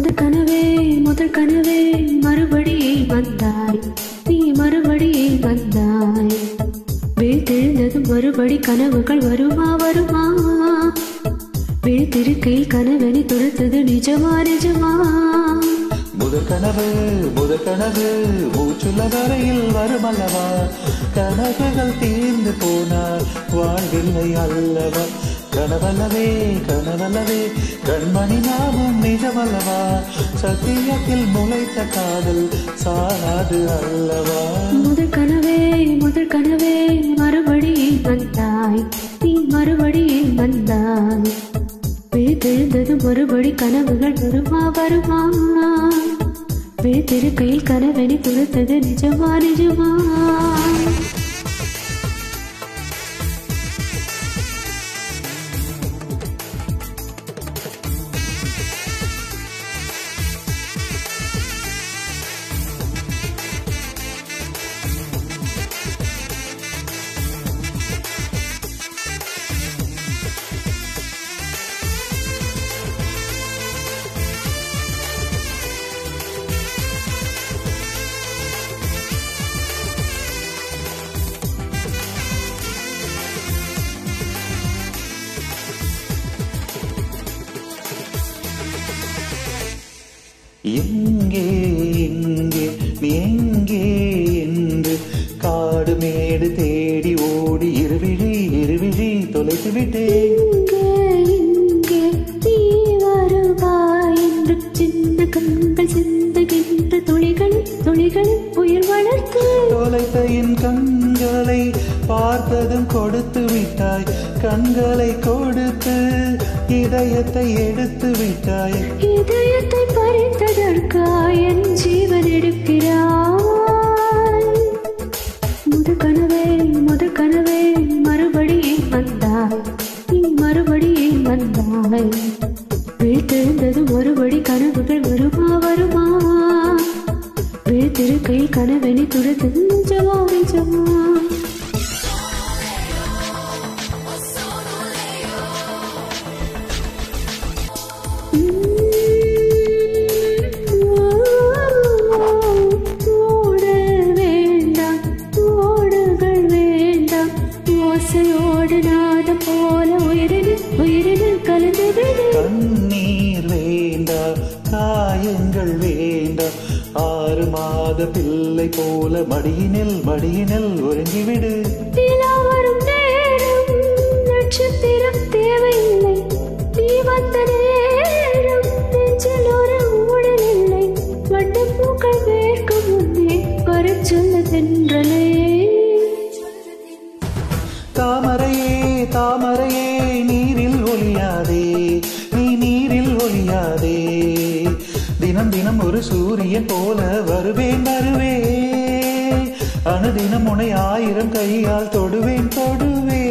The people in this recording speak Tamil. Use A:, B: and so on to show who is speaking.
A: முதல் கனவே முதல் கனவே மறுபடியே வந்தாய் நீ மறுபடியே வந்தாய் விழித்தெழுந்ததும் மறுபடி கனவுகள் வருமா வருமா விழித்திருக்கையில் கனவனை துரத்தது நிஜமா நிஜமா
B: முதல் கனவு முதல் கனவு மூச்சுள்ள வரையில் வருமல்லவா கனவுகள் தீர்ந்து போனால் வாழ்வில்லை அல்லவா கனவல்லவே கனவல்லவே கண்மணி நாமும் நிஜமல்லவா சத்தியத்தில் முளைத்த காதல் சாராது அல்லவா
A: முதல் கனவே முதல் கனவே மறுபடியே வந்தாய் நீ மறுபடியே வந்தாய் விழித்தெழுந்தது மறுபடி கனவுகள் வருமா வருமா விழித்திருக்கையில் கனவனை துரத்தது நிஜமா நிஜமா
B: எங்கே எங்கே நீ எங்கே என்று காடு மேடு தேடி ஓடி இருவிழி இருவிழி தொலைத்து விட்டேன்
A: இங்கே இங்கே நீ வருவாய் என்று சின்ன கண்கள் சிந்துகின்ற துளிகள் துளிகள் உயிர் வளர்த்து
B: தொலைத்த என் கண்களை பார்த்ததும் கொடுத்து விட்டாய் கண்களை கொடுத்து இதயத்தை எடுத்து விட்டாய்
A: இதயத்தை பறித்ததற்காய் என் ஜீவன் எடுக்கிறாய் முத கனவே முத கனவே மறுபடியே வந்தாய் நீ மறுபடியே வந்தாய் விழித்தெழுந்தது மறுபடி கனவுகள் வருமா வருமா விழித்திருக்கையில் கனவெனி துரத்தது நிஜமா நிஜமா ஓட வேண்டாம் ஓடுகள் வேண்டாம் ஓசையோடு நாதம் போல உயிரினில் உயிரினில் கலந்தது
B: கண்ணீர் வேண்டாம் காயங்கள் வேண்டாம் ஆறு மாத பிள்ளை போல மடியினில் மடியினில் ஒருங்கிவிடு
A: நிலா வரும் நேரம் நட்சத்திரம் தேவையில்லை நீ வந்த நேரம் நெஞ்சில் ஒரு ஊடல் இல்லை வண்ணப் பூக்கள் வேர்க்கும் முன்னே வரச் சொல்ல தென்றலே
B: தாமரையே தாமரையே நீரில் ஒளியாதே நீ நீரில் ஒளியாதே தினம் தினம் ஒரு சூரியன் போல வருவேன் வருவே அனுதினம் உன்னை ஆயிரம் கையால் தொடுவேன் தொடுவே